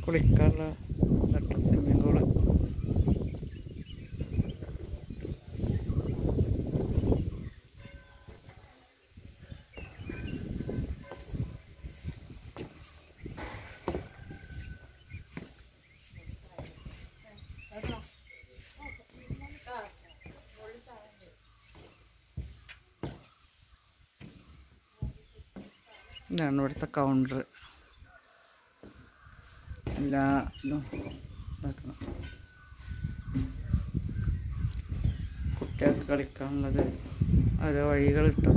കുളിക്കാനുള്ള ഇതൊക്കെ swimming pool ഇതാണ് ഇവിടുത്തെ കൗണ്ടർ എല്ലാ ഇതും ഇതാക്കണം കുട്ടികൾക്ക് കളിക്കാനുള്ളത് ഓരോ വഴികൾ കിട്ടും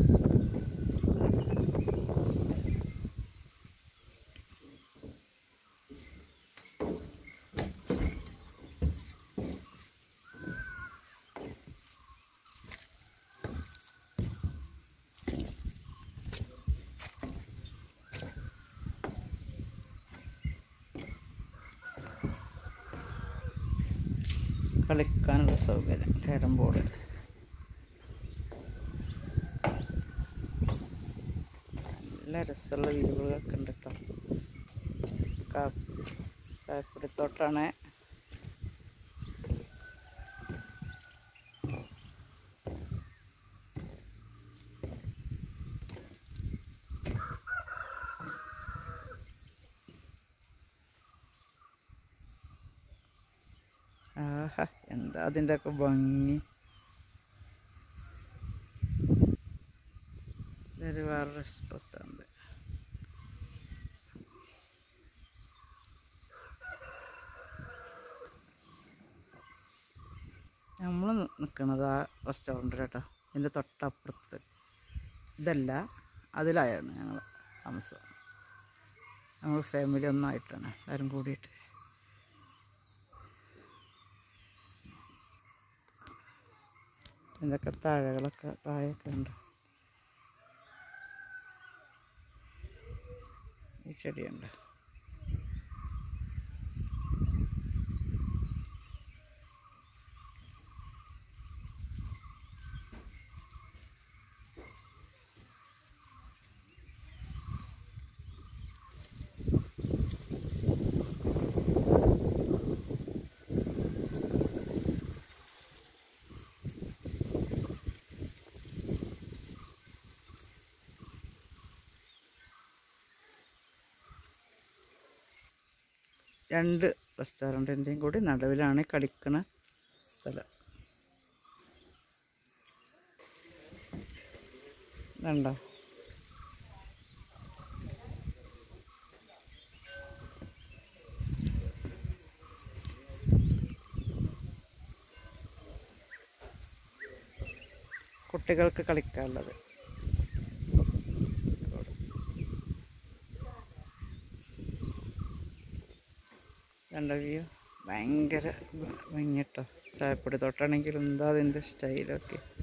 കളിക്കാനുള്ള സൗകര്യം ക്യാരം ബോർഡ് നല്ല രസമുള്ള വീടുകളൊക്കെ ഉണ്ട് കേട്ടോ കാ- ചായപ്പൊടിത്തോട്ടാണ് ആഹാ എന്താ അതിൻ്റെ ഒക്കെ ഭംഗി ഇതൊരു വേറെ റെസ്റ്റോറൻറ്റ് നമ്മൾ നിൽക്കുന്നത് ആ റെസ്റ്റോറൻറ്റിൽ കേട്ടോ ഇതിൻ്റെ തൊട്ടപ്പുറത്ത് ഇതല്ല അതിലായാണ് ഞങ്ങൾ താമസം നമ്മൾ ഫാമിലി ഒന്നായിട്ടാണ് എല്ലാവരും കൂടിയിട്ട് ഇതൊക്കെ താഴകളൊക്കെ താഴെയൊക്കെ ഉണ്ട് ഈ ചെടിയുണ്ട് രണ്ട് റെസ്റ്റോറൻറ്റിൻ്റെയും കൂടി നടുവിലാണ് കളിക്കണ സ്ഥലം ഇതുണ്ടോ കുട്ടികൾക്ക് കളിക്കാനുള്ളത് കണ്ട വ്യൂ ഭയങ്കര ഭംഗിട്ടോ ചായപ്പൊടി തൊട്ടാണെങ്കിലും എന്താ അതിൻ്റെ സ്റ്റൈലൊക്കെ